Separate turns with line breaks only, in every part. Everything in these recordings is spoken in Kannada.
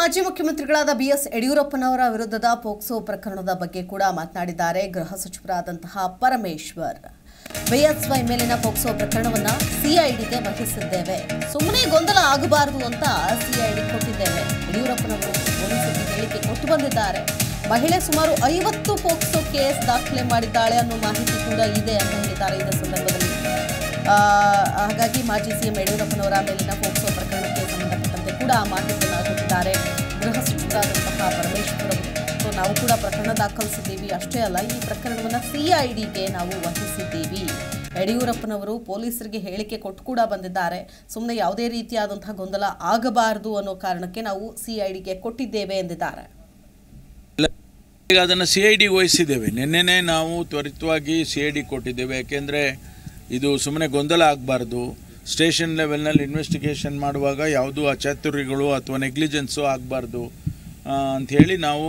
ಮಾಜಿ ಮುಖ್ಯಮಂತ್ರಿಗಳಾದ ಬಿಎಸ್ ಯಡಿಯೂರಪ್ಪನವರ ವಿರುದ್ಧದ ಪೋಕ್ಸೋ ಪ್ರಕರಣದ ಬಗ್ಗೆ ಕೂಡ ಮಾತನಾಡಿದ್ದಾರೆ ಗೃಹ ಸಚಿವರಾದಂತಹ ಪರಮೇಶ್ವರ್ ಬಿಎಸ್ವೈ ಮೇಲಿನ ಪೋಕ್ಸೋ ಪ್ರಕರಣವನ್ನ ಸಿಐಡಿಗೆ ವಹಿಸಿದ್ದೇವೆ ಸುಮ್ಮನೆ ಗೊಂದಲ ಆಗಬಾರದು ಅಂತ ಸಿಐಡಿ ಕೊಟ್ಟಿದ್ದೇವೆ ಯಡಿಯೂರಪ್ಪನವರು ಪೊಲೀಸರಿಗೆ ಹೇಳಿಕೆ ಕೊಟ್ಟು ಬಂದಿದ್ದಾರೆ ಮಹಿಳೆ ಸುಮಾರು ಐವತ್ತು ಪೋಕ್ಸೋ ಕೇಸ್ ದಾಖಲೆ ಮಾಡಿದ್ದಾಳೆ ಅನ್ನೋ ಮಾಹಿತಿ ಕೂಡ ಇದೆ ಅಂತ ಹೇಳಿದ್ದಾರೆ ಇದೇ ಸಂದರ್ಭದಲ್ಲಿ ಆ, ಹಾಗಾಗಿ ಮಾಜಿ ಸಿಎಂ ಯಡಿಯೂರಪ್ಪನವರ ಮೇಲಿನ ಪೋಕ್ಸೋ ಪ್ರಕರಣಕ್ಕೆ ಸಂಬಂಧಪಟ್ಟಂತೆ ಕೂಡ ಮಾಹಿತಿಯನ್ನು ಕೊಟ್ಟಿದ್ದಾರೆ ಗೃಹ ಸಚಿವರಾದಂತಹ ಪರಮೇಶ್ವರ್ ಅವರು ಸೊ ನಾವು ಕೂಡ ಪ್ರಕರಣ ದಾಖಲಿಸಿದ್ದೀವಿ ಅಷ್ಟೇ ಅಲ್ಲ ಈ ಪ್ರಕರಣವನ್ನು ಸಿಐಡಿಗೆ ನಾವು ವಹಿಸಿದ್ದೀವಿ ಯಡಿಯೂರಪ್ಪನವರು ಪೊಲೀಸರಿಗೆ ಹೇಳಿಕೆ ಕೊಟ್ಟು ಕೂಡ ಬಂದಿದ್ದಾರೆ ಸುಮ್ಮನೆ ಯಾವುದೇ ರೀತಿಯಾದಂತಹ ಗೊಂದಲ ಆಗಬಾರದು ಅನ್ನೋ ಕಾರಣಕ್ಕೆ ನಾವು ಸಿಐಡಿಗೆ ಕೊಟ್ಟಿದ್ದೇವೆ ಎಂದಿದ್ದಾರೆ
ಈಗ ಅದನ್ನು ಸಿ ಐ ಡಿಗೆ ವಹಿಸಿದ್ದೇವೆ ನಿನ್ನೆನೇ ನಾವು ತ್ವರಿತವಾಗಿ ಸಿ ಐ ಡಿ ಕೊಟ್ಟಿದ್ದೇವೆ ಯಾಕೆಂದರೆ ಇದು ಸುಮ್ಮನೆ ಗೊಂದಲ ಆಗಬಾರ್ದು ಸ್ಟೇಷನ್ ಲೆವೆಲ್ನಲ್ಲಿ ಇನ್ವೆಸ್ಟಿಗೇಷನ್ ಮಾಡುವಾಗ ಯಾವುದೂ ಅಚಾತುರ್ಯಗಳು ಅಥವಾ ನೆಗ್ಲಿಜೆನ್ಸು ಆಗಬಾರ್ದು ಅಂಥೇಳಿ ನಾವು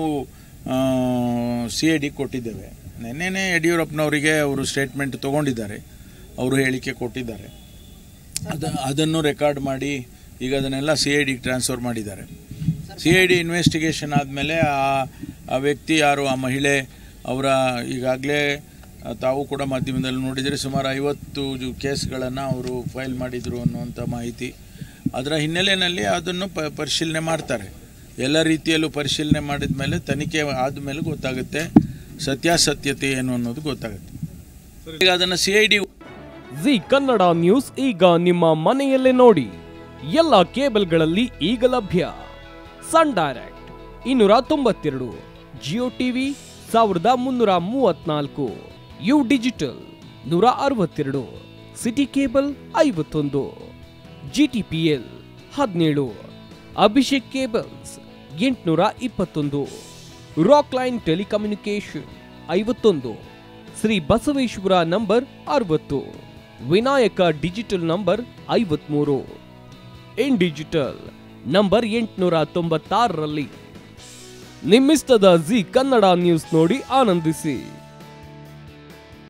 ಸಿ ಐ ಡಿ ಕೊಟ್ಟಿದ್ದೇವೆ ನಿನ್ನೆನೇ ಯಡಿಯೂರಪ್ಪನವರಿಗೆ ಅವರು ಸ್ಟೇಟ್ಮೆಂಟ್ ತೊಗೊಂಡಿದ್ದಾರೆ ಅವರು ಹೇಳಿಕೆ ಕೊಟ್ಟಿದ್ದಾರೆ ಅದ ಅದನ್ನು ರೆಕಾರ್ಡ್ ಮಾಡಿ ಈಗ ಅದನ್ನೆಲ್ಲ ಸಿ ಐ ಡಿಗೆ ಟ್ರಾನ್ಸ್ಫರ್ ಮಾಡಿದ್ದಾರೆ ಸಿ ಐ ಡಿ ಇನ್ವೆಸ್ಟಿಗೇಷನ್ ಆದಮೇಲೆ ಆ ಆ ವ್ಯಕ್ತಿ ಯಾರು ಆ ಮಹಿಳೆ ಅವರ ಈಗಾಗಲೇ ತಾವು ಕೂಡ ಮಾಧ್ಯಮದಲ್ಲಿ ನೋಡಿದರೆ ಸುಮಾರು ಐವತ್ತು ಕೇಸ್ಗಳನ್ನು ಅವರು ಫೈಲ್ ಮಾಡಿದರು ಅನ್ನುವಂಥ ಮಾಹಿತಿ ಅದರ ಹಿನ್ನೆಲೆಯಲ್ಲಿ ಅದನ್ನು ಪ ಪರಿಶೀಲನೆ ಮಾಡ್ತಾರೆ ಎಲ್ಲ ರೀತಿಯಲ್ಲೂ ಪರಿಶೀಲನೆ ಮಾಡಿದ ಮೇಲೆ ತನಿಖೆ ಆದಮೇಲೆ ಗೊತ್ತಾಗುತ್ತೆ ಸತ್ಯಾಸತ್ಯತೆ ಏನು ಅನ್ನೋದು ಗೊತ್ತಾಗುತ್ತೆ ಈಗ ಅದನ್ನು C I D
Zee Kannada news ಈಗ ನಿಮ್ಮ ಮನೆಯಲ್ಲೇ ನೋಡಿ ಎಲ್ಲ ಕೇಬಲ್ಗಳಲ್ಲಿ ಈಗ ಲಭ್ಯ ಸನ್ ಡೈರೆಕ್ಟ್ ಇನ್ನೂರ ತೊಂಬತ್ತೆರಡು ಜಿಯೋ ಟಿವಿ ಸಾವಿರದ ಮುನ್ನೂರ ಮೂವತ್ನಾಲ್ಕು ಯು ಡಿಜಿಟಲ್ ನೂರ ಅರವತ್ತೆರಡು ಸಿಟಿ ಕೇಬಲ್ ಐವತ್ತೊಂದು ಜಿಟಿಪಿಎಲ್ ಹದಿನೇಳು ಅಭಿಷೇಕ್ ಕೇಬಲ್ಸ್ ಎಂಟುನೂರ ಇಪ್ಪತ್ತೊಂದು ರಾಕ್ ಲೈನ್ ಟೆಲಿಕಮ್ಯುನಿಕೇಶನ್ ಐವತ್ತೊಂದು ಶ್ರೀ ಬಸವೇಶ್ವರ ನಂಬರ್ ಅರವತ್ತು ವಿನಾಯಕ ಡಿಜಿಟಲ್ ನಂಬರ್ ಐವತ್ಮೂರು ಇನ್ ಡಿಜಿಟಲ್ ನಂಬರ್ ಎಂಟುನೂರ ತೊಂಬತ್ತಾರರಲ್ಲಿ ನಿಮ್ಮಿಸ್ತದ ಜಿ ಕನ್ನಡ ನ್ಯೂಸ್ ನೋಡಿ ಆನಂದಿಸಿ